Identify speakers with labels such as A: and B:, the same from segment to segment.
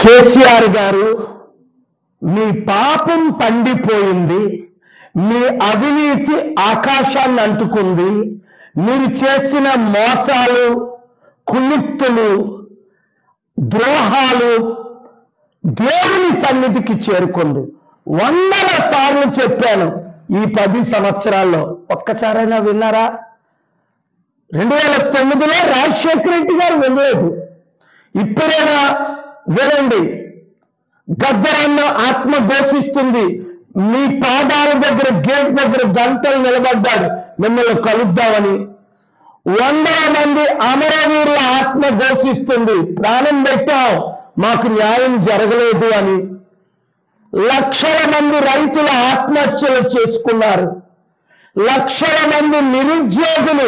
A: కేసీఆర్ గారు మీ పాపం పండిపోయింది మీ అవినీతి ఆకాశాన్ని అంటుకుంది మీరు చేసిన మోసాలు కులిక్తులు ద్రోహాలు దేవుని సన్నిధికి చేరుకుంది వందల సార్లు చెప్పాను ఈ పది సంవత్సరాల్లో ఒక్కసారైనా విన్నారా రెండు వేల తొమ్మిదిలో రాజశేఖర రెడ్డి గారు వినలేదు ఇప్పుడైనా వినండి గద్దరన్న ఆత్మ ఘోషిస్తుంది మీ పాదాల దగ్గర గేట్ దగ్గర గంటలు నిలబడ్డాడు మిమ్మల్ని కలుద్దామని వందల మంది అమరవీరుల ఆత్మ ఘోషిస్తుంది ప్రాణం పెట్టాం మాకు న్యాయం జరగలేదు అని లక్షల మంది రైతుల ఆత్మహత్యలు చేసుకున్నారు లక్షల మంది నిరుద్యోగులు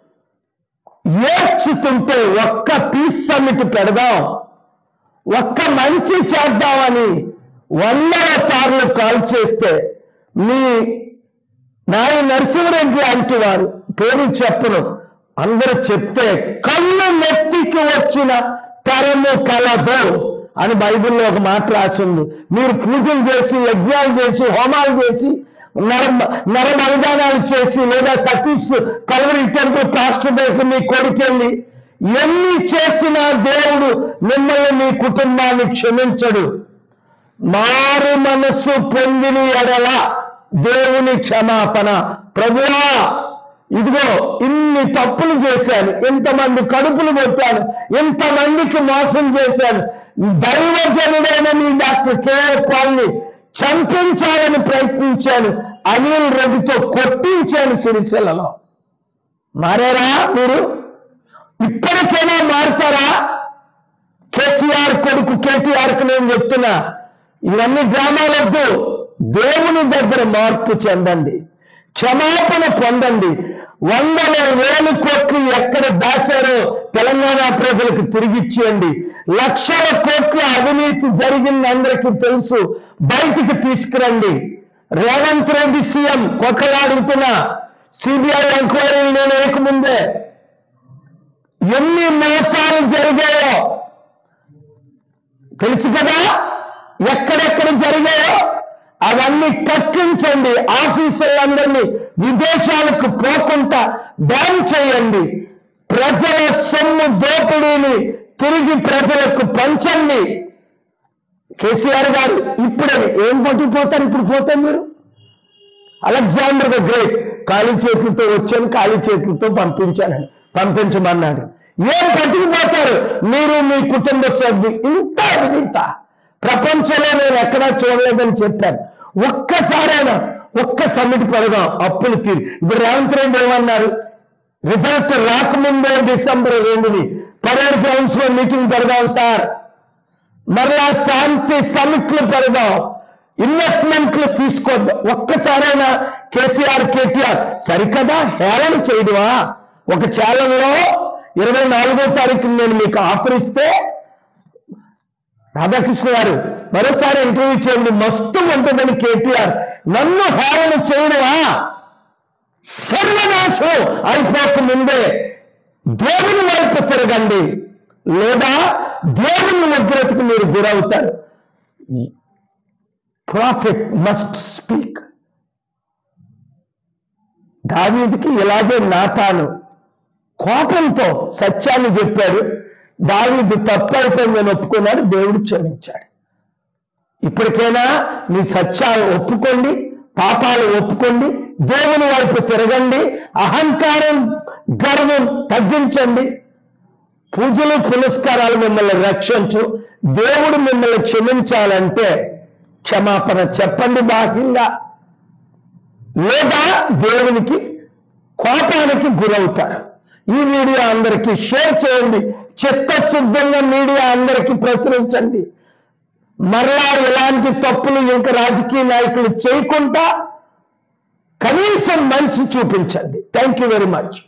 A: ఏడ్చుతుంటే ఒక్క పీస్ సమిట్ పెడదాం ఒక్క మంచి చేద్దామని వందల సార్లు కాల్ చేస్తే మీ నాయ నరసింహరెడ్డి లాంటి వారు పేరు చెప్పను అందరూ చెప్తే కళ్ళు నెత్తికి వచ్చిన తరము కలదు అని బైబిల్లో ఒక మాట రాసింది మీరు పూజలు చేసి యజ్ఞాలు చేసి హోమాలు చేసి నర నర మైదానాలు చేసి లేదా సతీష్ కలవరి టెంపుల్ పాస్టర్ దగ్గర మీ కొడుకెళ్ళి ఎన్ని చేసినా దేవుడు మిమ్మల్ని మీ కుటుంబాన్ని క్షమించడు మారు మనస్సు పొందిన ఎడల దేవుని క్షమాపణ ప్రభువా ఇదిగో ఇన్ని తప్పులు చేశాను ఇంతమంది కడుపులు కొట్టాను ఇంతమందికి మోసం చేశాను దైవజనుడైన మీ డాక్టర్ కేఆర్ పాల్ని చంపించాలని ప్రయత్నించాను అనిల్ రవితో కొట్టించాను సిరిసిల్లలో మారారా మీరు ఇప్పటికైనా మారుతారా కేసీఆర్ కొడుకు కేటీఆర్కి నేను చెప్తున్నా ఇవన్నీ గ్రామాలొద్దు దేవుని దగ్గర మార్పు చెందండి క్షమాపణ పొందండి వందల వేల కోట్లు ఎక్కడ దాశారో తెలంగాణ ప్రజలకు తిరిగిచ్చేయండి లక్షల కోట్ల అవినీతి జరిగింది అందరికీ తెలుసు బయటికి తీసుకురండి రేవంత్ రెడ్డి సీఎం కొట్టలాడుతున్నా సిబిఐ ఎంక్వైరీలు నేను వేయకముందే ఎన్ని మోసాలు జరిగాయో తెలుసు కదా ఎక్కడెక్కడ జరిగాయో అవన్నీ కక్కించండి ఆఫీసర్లందరినీ విదేశాలకు పోకుండా బ్యాన్ చేయండి ప్రజల సొమ్ము దోపిడీని తిరిగి ప్రజలకు పంచండి కేసీఆర్ గారు ఇప్పుడే ఏం పట్టుకుపోతారు ఇప్పుడు పోతే మీరు అలెగ్జాండర్ ద గ్రేట్ ఖాళీ చేతులతో వచ్చాను ఖాళీ చేతులతో పంపించానని పంపించమన్నాడు ఏం పట్టుకుపోతారు మీరు మీ కుటుంబ సభ్యులు ఇంత అవినీత ప్రపంచంలో నేను ఎక్కడా చూడలేదని చెప్పాను ఒక్కసారైనా ఒక్క సమ్మిట్ పెడదాం అప్పులు తీరు ఇప్పుడు రేవంత్ రెడ్డి ఏమన్నారు రిజల్ట్ రాకముందే డిసెంబర్ రెండుని పరేడ్ గ్రౌండ్స్ లో మీటింగ్ పెడదాం సార్ మరలా శాంతి సమిట్లు పెడదాం ఇన్వెస్ట్మెంట్లు తీసుకోద్దాం ఒక్కసారైనా కేసీఆర్ కేటీఆర్ సరికదా హేళన చేయడమా ఒక ఛానల్లో ఇరవై నాలుగో తారీఖు నేను మీకు ఆఫర్ ఇస్తే రాధాకృష్ణ గారు మరోసారి ఇంటర్వ్యూ చేయండి మస్తు ఉంటుందని కేటీఆర్ నన్ను హేళన చేయడమా సర్వనాశం అయిపోక ముందే దేవుని వైపు తిరగండి లేదా దేవుని ఉగ్రతకు మీరు గురవుతారు ప్రాఫిట్ మస్ట్ స్పీక్ దావీదికి ఇలాగే నాటాను కోపంతో సత్యాన్ని చెప్పాడు దావీదు తప్పైపోయిందని ఒప్పుకున్నాడు దేవుడు క్షమించాడు ఇప్పటికైనా మీ సత్యాలు ఒప్పుకోండి పాపాలు ఒప్పుకోండి దేవుని వైపు తిరగండి అహంకారం గర్వం తగ్గించండి పూజలు పురస్కారాలు మిమ్మల్ని రక్షించు దేవుడు మిమ్మల్ని క్షమించాలంటే క్షమాపణ చెప్పండి బాహ్యంగా లేదా దేవునికి కోపానికి గురవుతారు ఈ మీడియా అందరికీ షేర్ చేయండి చిత్తశుద్ధంగా మీడియా అందరికీ ప్రచురించండి మరలా ఇలాంటి తప్పులు ఇంకా రాజకీయ నాయకులు చేయకుండా కనీసం మంచి చూపించండి థ్యాంక్ యూ వెరీ మచ్